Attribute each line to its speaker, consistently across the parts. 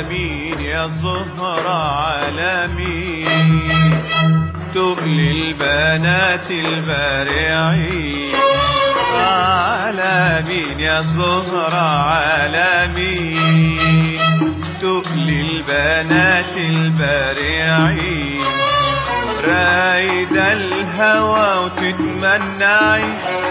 Speaker 1: مين يا زهرة على مين تقل البنات البارعين على مين يا زهرة على مين تقل البنات البارعين رايدة الهوى وتتمنعي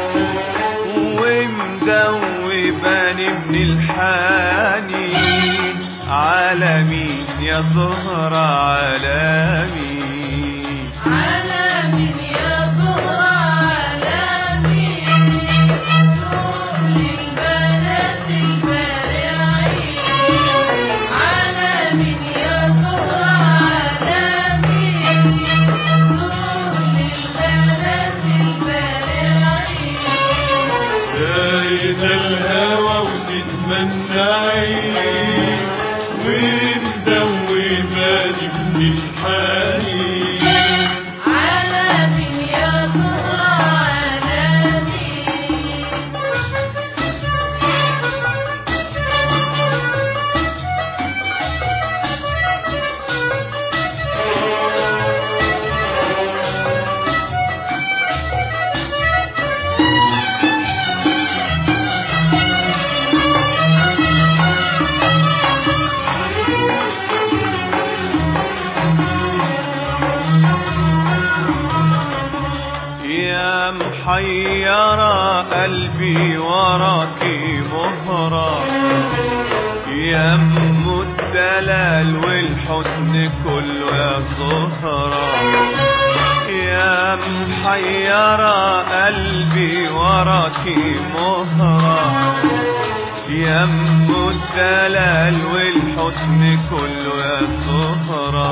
Speaker 1: ومدوباني من الحنين على مين يا زهرة على مين
Speaker 2: على من يا زهرة على مين تقل البنات البارعين على من يا زهرة على مين تقل البنات البارعين
Speaker 1: رايدة الهوى وتتمنعي ومدوباني من الحنين
Speaker 2: على من يا زهرة على مين
Speaker 1: يا محيرة قلبي وراكي مهرة يا ام الدلال والحسن كله يا زهرة يا محيرة قلبي وراكي مهرة يا ام الدلال والحسن كله يا زهرة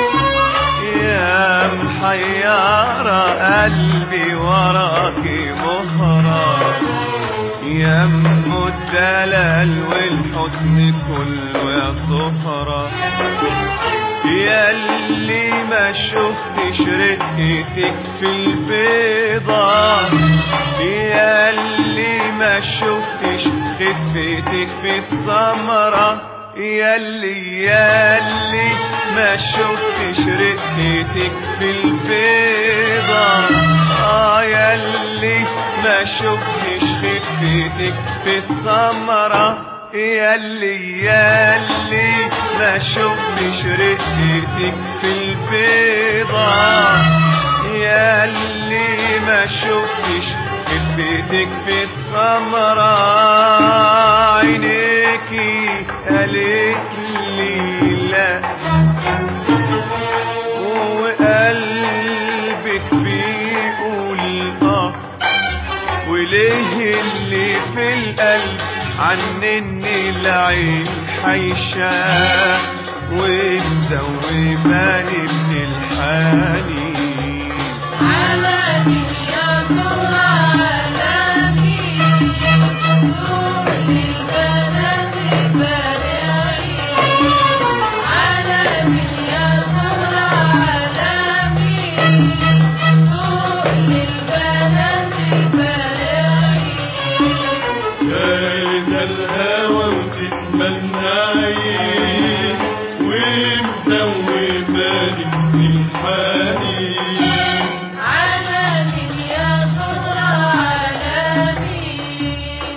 Speaker 1: يا محيرة قلبي وراكي مهرة يا ام الدلال والحسن كله يا زهرة يا اللي ما شفتش رقتك في البيضة يا اللي ما شفتش خفتك في السمرة يا اللي يا اللي ما شفتش رقتك في البيضة اه يا اللي ما شفتش خفتك في السمرة يا اللي يا اللي ما شفتش رقتك في البيضة يا اللي ما شفتش خفتك في السمرة عينيكي قالت لي لا وقلبك بيقول اه وليه اللي في القلب عنني العين حيشة ومدوباني من الحنين
Speaker 2: على من يا زهرة على مين تقل البنات البارعين على من يا زهرة على مين تقل البنات البارعين
Speaker 1: كان الهوى وتتمنعي ومدوباني من الحنين
Speaker 2: على من يا زهرة على مين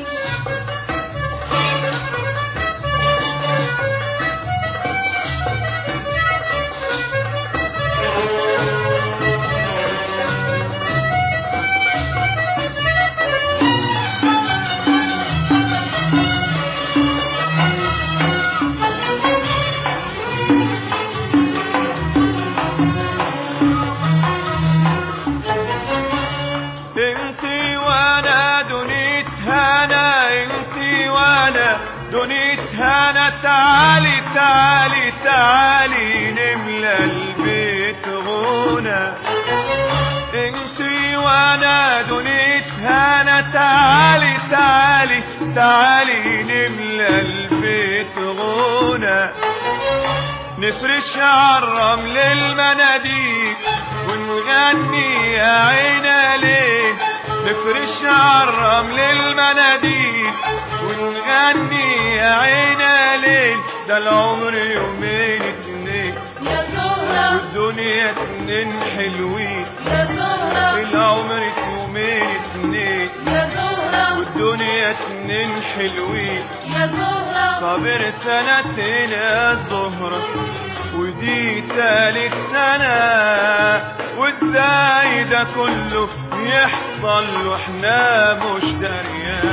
Speaker 1: انتي وانا دنيت هنا انتي وانا دنيت هنا تعالي تعالي تعالي نملى البيت غنى انتي وانا دنيت هنا تعالي تعالي تعالي نملى البيت غنى نفرش عالرمل المناديل ونغني يا عينا ليل نفرش عالرمل المناديل ونغني يا عينا ليل ده العمر يومين اتنين
Speaker 2: يا زهرة
Speaker 1: والدنيا اتنين حلوين
Speaker 2: يا زهرة
Speaker 1: العمر يومين اتنين
Speaker 2: يا زهرة
Speaker 1: والدنيا اتنين حلوين
Speaker 2: يا زهرة
Speaker 1: صابر سنتين يا الزهرة ودي تالت سنة والداي ده كله يحصل واحنا مش دريان